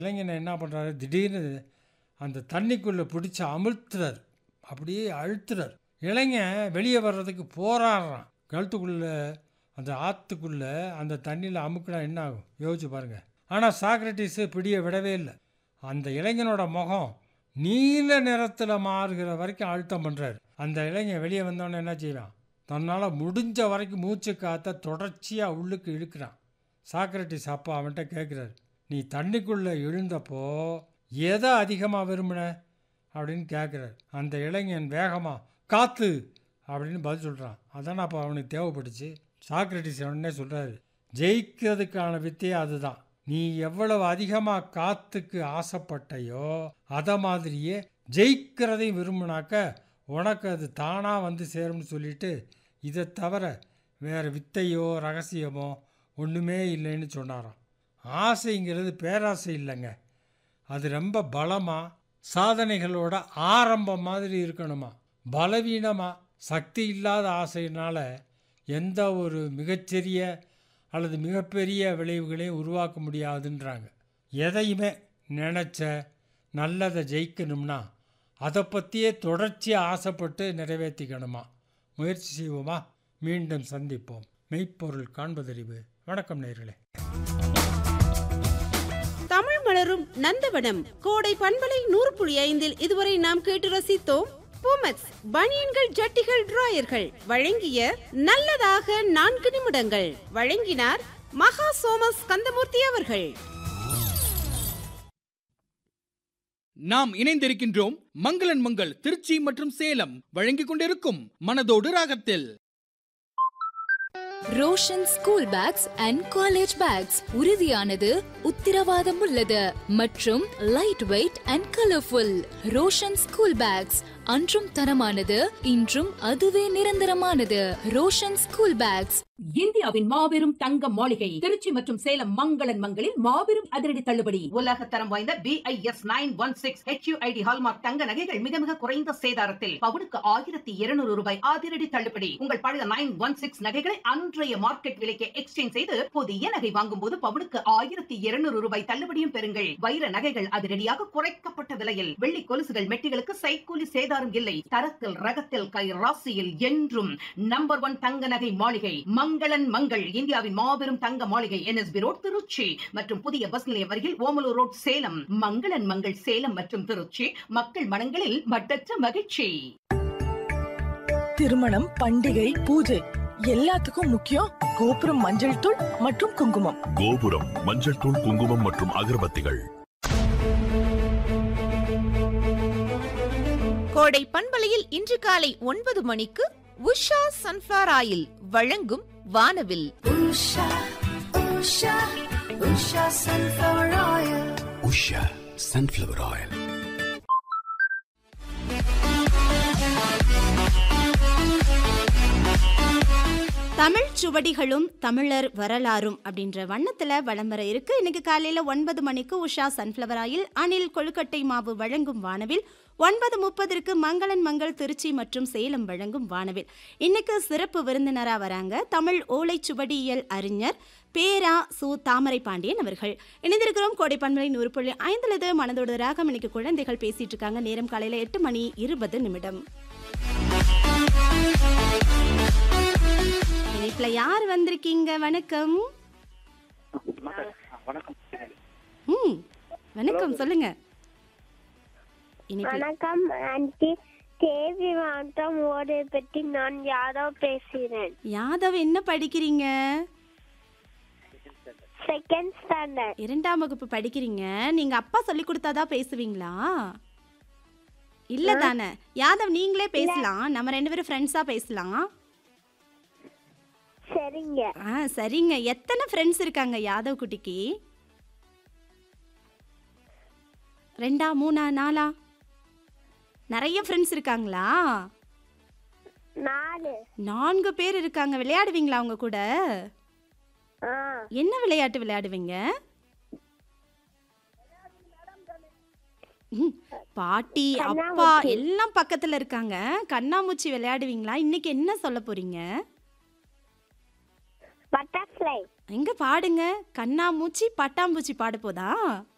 இளைஞனை என்ன பண்ணுறாரு திடீர்னு அந்த தண்ணிக்குள்ளே பிடிச்சி அமிழ்த்துறார் அப்படியே அழுத்துறார் இளைஞன் வெளியே வர்றதுக்கு போராடுறான் கழுத்துக்குள்ளே அந்த ஆற்றுக்குள்ளே அந்த தண்ணியில் அமுக்குனா என்ன ஆகும் யோசிச்சு பாருங்கள் ஆனால் சாக்ரட்டிஸு பிடிய விடவே இல்லை அந்த இளைஞனோட முகம் நீல நிறத்தில் மாறுகிற வரைக்கும் அழுத்தம் பண்ணுறாரு அந்த இளைஞன் வெளியே வந்தோடனே என்ன செய்வான் தன்னால் முடிஞ்ச வரைக்கும் மூச்சு காற்ற தொடர்ச்சியாக உள்ளுக்கு இழுக்கிறான் சாக்ரட்டிஸ் அப்பா அவன்கிட்ட கேட்குறாரு நீ தண்ணிக்குள்ளே எழுந்தப்போ எதை அதிகமாக விரும்பின அப்படின்னு கேட்குறாரு அந்த இளைஞன் வேகமாக காத்து அப்படின்னு பதில் சொல்கிறான் அதானே அப்போ அவனுக்கு தேவைப்பட்டுச்சு சாக்ரட்டிஸ் உடனே சொல்கிறாரு ஜெயிக்கிறதுக்கான வித்தையே அதுதான் நீ எவ்வளவு அதிகமாக காத்துக்கு ஆசைப்பட்டையோ அதை மாதிரியே ஜெயிக்கிறதையும் விரும்பினாக்க உனக்கு அது தானாக வந்து சேரும்னு சொல்லிட்டு இதை தவிர வேறு வித்தையோ ரகசியமோ ஒன்றுமே இல்லைன்னு சொன்னாராம் ஆசைங்கிறது பேராசை இல்லைங்க அது ரொம்ப பலமாக சாதனைகளோட ஆரம்பம் மாதிரி இருக்கணுமா பலவீனமாக சக்தி இல்லாத ஆசையினால் எந்த ஒரு மிகச்சிறிய அல்லது மிகப்பெரிய விளைவுகளையும் உருவாக்க முடியாதுன்றாங்க எதையுமே நினச்ச நல்லதை ஜெயிக்கணும்னா அதை பற்றியே தொடர்ச்சியாக ஆசைப்பட்டு நிறைவேற்றிக்கணுமா முயற்சி செய்வோமா மீண்டும் சந்திப்போம் மெய்ப்பொருள் காண்பதறிவு வணக்கம் நேர்களே தமிழ் மலரும் நந்தவனம் கோடை பண்பலை நூறு புள்ளி ஐந்தில் இதுவரை நாம் கேட்டு ரசித்தோம் பூமெக்ஸ் பனியன்கள் ஜட்டிகள் டிராயர்கள் வழங்கிய நல்லதாக நான்கு நிமிடங்கள் வழங்கினார் மகா சோமஸ் கந்தமூர்த்தி அவர்கள் நாம் இணைந்திருக்கின்றோம் மங்களன் மங்கள் திருச்சி மற்றும் சேலம் வழங்கிக் கொண்டிருக்கும் மனதோடு ராகத்தில் Roshan school bags and college bags உறுதியானது உத்திரவாதம் உள்ளது மற்றும் light weight and colourful Roshan school bags அன்றும் தரமானது இன்றும் அதுவே நிரந்தரமானது ரோஷன் ஸ்கூல் பேக்ஸ் இந்தியாவின் மாபெரும் தங்க மாளிகை திருச்சி மற்றும் சேலம் மங்களன் மங்களில் மாபெரும் அதிரடி தள்ளுபடி உலக தரம் வாய்ந்த BIS nine one six HUID hallmark தங்க நகைகள் மிக மிக குறைந்த சேதாரத்தில் பவுனுக்கு ஆயிரத்தி இருநூறு ரூபாய் அதிரடி தள்ளுபடி உங்கள் பழைய நைன் ஒன் சிக்ஸ் நகைகளை அன்றைய மார்க்கெட் விலைக்கு எக்ஸ்சேஞ்ச் செய்து புதிய நகை வாங்கும் போது பவுனுக்கு ஆயிரத்தி இருநூறு ரூபாய் தள்ளுபடியும் பெறுங்கள் வைர நகைகள் அதிரடியாக குறைக்கப்பட்ட விலையில் வெள்ளி கொலுசுகள் மெட்டிகளுக்கு சைக்கூலி சேதாரம் இல்லை தரத்தில் ரகத்தில் கை ராசியில் என்றும் நம்பர் ஒன் தங்க நகை மாளிகை மங்களன் மங்கள் இந்தியாவின் மாபெரும் தங்க மாளிகை என்எஸ்பி ரோட் திருச்சி மற்றும் புதிய பஸ் நிலையம் அருகில் ஓமலூர் ரோட் சேலம் மங்களன் மங்கள் சேலம் மற்றும் திருச்சி மக்கள் மனங்களில் மட்டற்ற மகிழ்ச்சி திருமணம் பண்டிகை பூஜை எல்லாத்துக்கும் முக்கியம் கோபுரம் மஞ்சள் தூள் மற்றும் குங்குமம் கோபுரம் மஞ்சள் தூள் குங்குமம் மற்றும் அகர்பத்திகள் கோடை பண்பலையில் இன்று காலை ஒன்பது மணிக்கு உஷா சன்ஃபிளவர் ஆயில் வழங்கும் வானவில் உஷா சன்ஃபிளவர் ஆயில் தமிழ் சுவடிகளும் தமிழர் வரலாறும் அப்படின்ற வண்ணத்துல வலம் வர இருக்கு இன்னைக்கு காலையில ஒன்பது மணிக்கு உஷா சன்ஃபிளவர் ஆயில் அணில் கொழுக்கட்டை மாவு வழங்கும் வானவில் ஒன்பது முப்பதற்கு மங்களன் மங்கள் திருச்சி மற்றும் சேலம் வழங்கும் வானவில் இன்னைக்கு சிறப்பு விருந்தினரா வராங்க தமிழ் ஓலைச்சுவடியியல் அறிஞர் பேரா சு தாமரை பாண்டியன் அவர்கள் இணைந்திருக்கிறோம் கோடை பண்பலை நூறு புள்ளி ஐந்துல இது மனதோட ராகம் இன்னைக்கு குழந்தைகள் பேசிட்டு இருக்காங்க நேரம் காலையில எட்டு மணி இருபது நிமிடம் இணைப்புல யார் வந்திருக்கீங்க வணக்கம் ம் வணக்கம் சொல்லுங்க இனிப்பு வணக்கம் ஆண்டி தேவி மாவட்டம் ஓடு பற்றி நான் யாதவ் பேசுகிறேன் யாதவ் என்ன படிக்கிறீங்க செகண்ட் ஸ்டாண்டர்ட் இரண்டாம் வகுப்பு படிக்கிறீங்க நீங்க அப்பா சொல்லி கொடுத்தாதான் பேசுவீங்களா இல்ல தானே யாதவ் நீங்களே பேசலாம் நம்ம ரெண்டு பேரும் ஃப்ரெண்ட்ஸா பேசலாம் சரிங்க ஆ சரிங்க எத்தனை ஃப்ரெண்ட்ஸ் இருக்காங்க யாதவ் குட்டிக்கு ரெண்டா மூணா நாலா நிறைய ஃப்ரெண்ட்ஸ் இருக்காங்களா நாலு நான்கு பேர் இருக்காங்க விளையாடுவீங்களா அவங்க கூட ஆ என்ன விளையாட்டு விளையாடுவீங்க ம், பாட்டி அப்பா கண்ணாமூச்சி. எல்லாம் பக்கத்துல இருக்காங்க கண்ணாமூச்சி விளையாடுவீங்களா இன்னைக்கு என்ன சொல்ல போறீங்க பட்டர்ஃப்ளை எங்க பாடுங்க கண்ணாமூச்சி பட்டாம்பூச்சி பாட போதா